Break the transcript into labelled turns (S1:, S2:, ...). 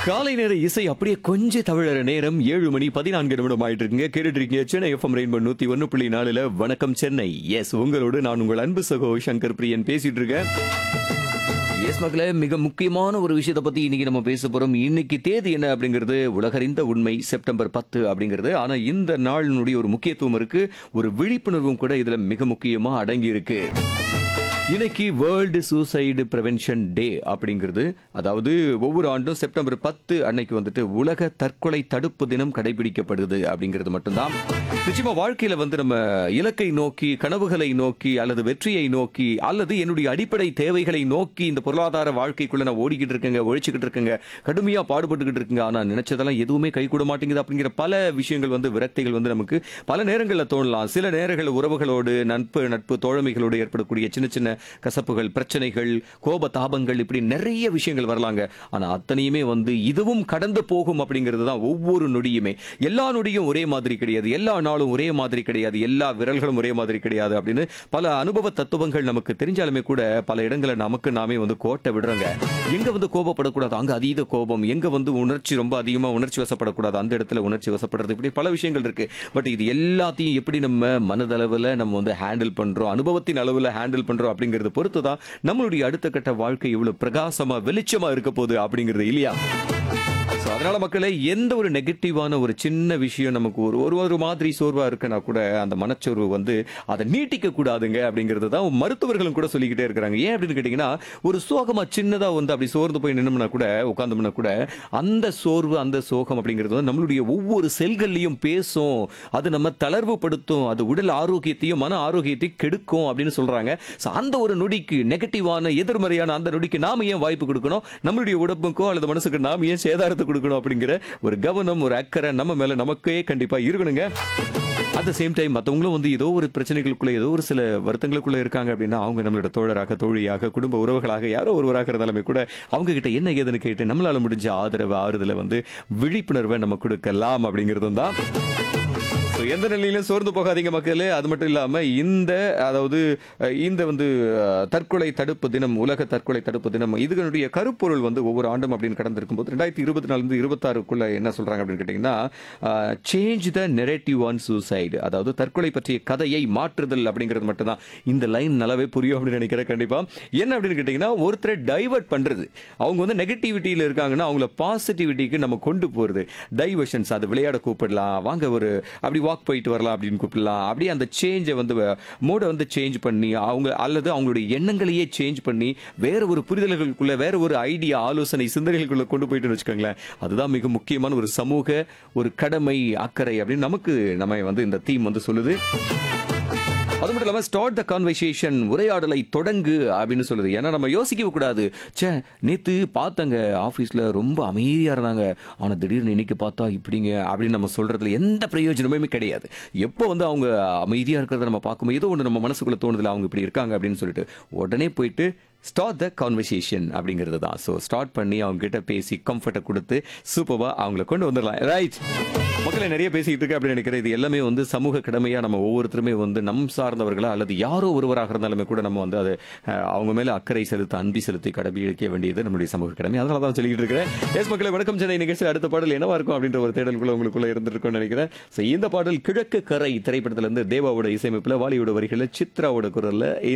S1: காலை நேர இசை அப்படியே கொஞ்சம் தவிழற நேரம் ஏழு மணி பதினான்கு நிமிடம் ஆயிட்டு இருக்குங்க கேட்டுட்டு இருக்கீங்க சென்னை எஃப்எம் ரெயின்போ நூத்தி ஒன்னு புள்ளி நாலுல வணக்கம் சென்னை எஸ் உங்களோடு நான் உங்கள் அன்பு சகோ சங்கர் பிரியன் பேசிட்டு இருக்கேன் எஸ் மக்களே மிக முக்கியமான ஒரு விஷயத்தை பத்தி இன்னைக்கு நம்ம பேச போறோம் இன்னைக்கு தேதி என்ன அப்படிங்கிறது உலகறிந்த உண்மை செப்டம்பர் பத்து அப்படிங்கிறது ஆனா இந்த நாளினுடைய ஒரு முக்கியத்துவம் இருக்கு ஒரு விழிப்புணர்வும் கூட இதுல மிக முக்கியமா அடங்கி இருக்கு இன்னைக்கு வேர்ல்டு சூசைடு ப்ரிவென்ஷன் டே அப்படிங்கிறது அதாவது ஒவ்வொரு ஆண்டும் செப்டம்பர் பத்து அன்னைக்கு வந்துட்டு உலக தற்கொலை தடுப்பு தினம் கடைபிடிக்கப்படுது அப்படிங்கிறது மட்டும்தான் நிச்சயமா வாழ்க்கையில வந்து நம்ம இலக்கை நோக்கி கனவுகளை நோக்கி அல்லது வெற்றியை நோக்கி அல்லது என்னுடைய அடிப்படை தேவைகளை நோக்கி இந்த பொருளாதார வாழ்க்கைக்குள்ள நான் ஓடிக்கிட்டு இருக்கேங்க ஒழிச்சுக்கிட்டு இருக்கேங்க கடுமையா பாடுபட்டுக்கிட்டு இருக்குங்க ஆனா நினைச்சதெல்லாம் எதுவுமே கை கூட மாட்டேங்குது அப்படிங்கிற பல விஷயங்கள் வந்து விரக்திகள் வந்து நமக்கு பல நேரங்களில் தோணலாம் சில நேரங்கள் உறவுகளோடு நட்பு நட்பு தோழமைகளோடு ஏற்படக்கூடிய சின்ன சின்ன கசப்புகள் பிரச்சனைகள் கோப தாபங்கள் இப்படி நிறைய விஷயங்கள் வரலாங்க ஆனா அத்தனையுமே வந்து இதுவும் கடந்து போகும் அப்படிங்கிறது தான் ஒவ்வொரு நொடியுமே எல்லா நொடியும் ஒரே மாதிரி கிடையாது எல்லா நாளும் ஒரே மாதிரி கிடையாது எல்லா விரல்களும் ஒரே மாதிரி கிடையாது அப்படின்னு பல அனுபவ தத்துவங்கள் நமக்கு தெரிஞ்சாலுமே கூட பல இடங்களை நமக்கு நாமே வந்து கோட்டை விடுறோங்க எங்க வந்து கோபப்படக்கூடாது அங்க அதீத கோபம் எங்க வந்து உணர்ச்சி ரொம்ப அதிகமா உணர்ச்சி வசப்படக்கூடாது அந்த இடத்துல உணர்ச்சி வசப்படுறது இப்படி பல விஷயங்கள் இருக்கு பட் இது எல்லாத்தையும் எப்படி நம்ம மனதளவுல நம்ம வந்து ஹேண்டில் பண்றோம் அனுபவத்தின் அளவுல ஹேண்டில் பண்றோம் அப்படிங்கறது பொறுத்து தான் நம்மளுடைய அடுத்த கட்ட வாழ்க்கை இவ்வளவு பிரகாசமா வெளிச்சமா இருக்க போகுது அப்படிங்கிறது இல்லையா So, அதனால மக்களே எந்த ஒரு நெகட்டிவான ஒரு சின்ன விஷயம் நமக்கு ஒரு ஒரு ஒரு மாதிரி சோர்வா இருக்குன்னா கூட அந்த மனச்சோர்வு வந்து அதை நீட்டிக்க கூடாதுங்க அப்படிங்கிறது தான் மருத்துவர்களும் கூட சொல்லிக்கிட்டே இருக்கிறாங்க ஏன் அப்படின்னு கேட்டீங்கன்னா ஒரு சோகமா சின்னதா வந்து அப்படி சோர்ந்து போய் நின்னோம்னா கூட உட்காந்தோம்னா கூட அந்த சோர்வு அந்த சோகம் அப்படிங்கிறது வந்து நம்மளுடைய ஒவ்வொரு செல்கள்லையும் பேசும் அது நம்ம தளர்வுபடுத்தும் அது உடல் ஆரோக்கியத்தையும் மன ஆரோக்கியத்தையும் கெடுக்கும் அப்படின்னு சொல்றாங்க So, அந்த ஒரு நொடிக்கு நெகட்டிவான எதிர்மறையான அந்த நொடிக்கு நாம ஏன் வாய்ப்பு கொடுக்கணும் நம்மளுடைய உடம்புக்கோ அல்லது மனசுக்கு நாம ஏன் சேதாரத்தை கொடுக்கணும் அப்படிங்கிற ஒரு கவனம் ஒரு அக்கறை நம்ம மேல நமக்கே கண்டிப்பா இருக்கணுங்க அட் த சேம் டைம் மற்றவங்களும் வந்து ஏதோ ஒரு பிரச்சனைகளுக்குள்ள ஏதோ ஒரு சில வருத்தங்களுக்குள்ள இருக்காங்க அப்படின்னா அவங்க நம்மளோட தோழராக தோழியாக குடும்ப உறவுகளாக யாரோ ஒருவராக இருந்தாலுமே கூட அவங்க கிட்ட என்ன ஏதுன்னு கேட்டு நம்மளால முடிஞ்ச ஆதரவு ஆறுதலை வந்து விழிப்புணர்வை நம்ம கொடுக்கலாம் அப்படிங்கிறதும் தான் So, எந்த நிலையிலும் சோர்ந்து போகாதீங்க மக்களே அது மட்டும் இல்லாம இந்த அதாவது அஹ், இந்த வந்து அஹ், தற்கொலை தடுப்பு தினம் உலக தற்கொலை தடுப்பு தினம் இதனுடைய கருப்பொருள் வந்து ஒவ்வொரு ஆண்டும் அப்படின்னு கடந்திருக்கும் போது ரெண்டாயிரத்தி இருபத்தி நாலு இருந்து இருபத்தாறுக்குள்ள என்ன சொல்றாங்க அப்படின்னு கேட்டீங்கன்னா change the narrative on suicide அதாவது தற்கொலை பற்றிய கதையை மாற்றுதல் அப்படிங்கிறது மட்டும்தான் இந்த லைன் நல்லாவே புரியும் அப்படின்னு நினைக்கிறேன் கண்டிப்பா என்ன அப்படின்னு கேட்டீங்கன்னா ஒருத்தரை டைவர்ட் பண்றது அவங்க வந்து நெகட்டிவிட்டியில இருக்காங்கன்னா அவங்கள பாசிட்டிவிட்டிக்கு நம்ம கொண்டு போறது டைவர்ஷன்ஸ் அது விளையாட கூப்பிடலாம் வாங்க ஒரு அப்படி வாக் போயிட்டு வரலாம் அப்படின்னு கூப்பிடலாம் அப்படியே அந்த சேஞ்சை வந்து மூடை வந்து சேஞ்ச் பண்ணி அவங்க அல்லது அவங்களுடைய எண்ணங்களையே சேஞ்ச் பண்ணி வேற ஒரு புரிதல்களுக்குள்ள வேற ஒரு ஐடியா ஆலோசனை சிந்தனைகளுக்குள்ள கொண்டு போயிட்டு வச்சுக்கோங்களேன் அதுதான் மிக முக்கியமான ஒரு சமூக ஒரு கடமை அக்கறை அப்படின்னு நமக்கு நம்ம வந்து இந்த தீம் வந்து சொல்லுது அது மட்டும் இல்லாம ஸ்டார்ட் த கான்வர்சேஷன் உரையாடலை தொடங்கு அப்படின்னு சொல்லுது ஏன்னா நம்ம யோசிக்க கூடாது ச்சே நேத்து பார்த்தங்க ஆபீஸ்ல ரொம்ப அமைதியா இருந்தாங்க ஆனா திடீர்னு இன்னைக்கு பார்த்தா இப்படிங்க அப்படின்னு நம்ம சொல்றதுல எந்த பிரயோஜனமுமே கிடையாது எப்போ வந்து அவங்க அமைதியா இருக்கிறத நம்ம பார்க்கும்போது ஏதோ ஒன்று நம்ம மனசுக்குள்ள தோணுதுல அவங்க இப்படி இருக்காங்க அப்படின்னு சொல்லிட்டு உடனே போயிட்டு ஸ்டார்ட் த கான்வர்சேஷன் அப்படிங்கிறது தான் ஸோ ஸ்டார்ட் பண்ணி அவங்க கிட்ட பேசி கம்ஃபர்ட்டை கொடுத்து சூப்பராக அவங்கள கொண்டு வந்துடலாம் ரைட் மக்களை நிறைய பேசிக்கிட்டு இருக்கு அப்படின்னு நினைக்கிறேன் இது எல்லாமே வந்து சமூக கடமையா நம்ம ஒவ்வொருத்தருமே வந்து நம் சார்ந்தவர்களா அல்லது யாரோ ஒருவராக இருந்தாலுமே கூட நம்ம வந்து அது அஹ், அவங்க மேல அக்கறை செலுத்த அன்பி செலுத்தி கடைபிடிக்க வேண்டியது நம்மளுடைய சமூக கடமை அதனால தான் சொல்லிட்டு இருக்கிறேன் எஸ் மக்களை வணக்கம் சென்னை நிகழ்ச்சி அடுத்த பாடல் என்னவா இருக்கும் அப்படின்ற ஒரு தேடலுக்குள்ள உங்களுக்குள்ள இருந்திருக்கும்னு நினைக்கிறேன் ஸோ இந்த பாடல் கிழக்கு கரை திரைப்படத்துல இருந்து தேவாவோட இசையமைப்புல வாலியோட வரிகளில் சித்ராவோட குரல்ல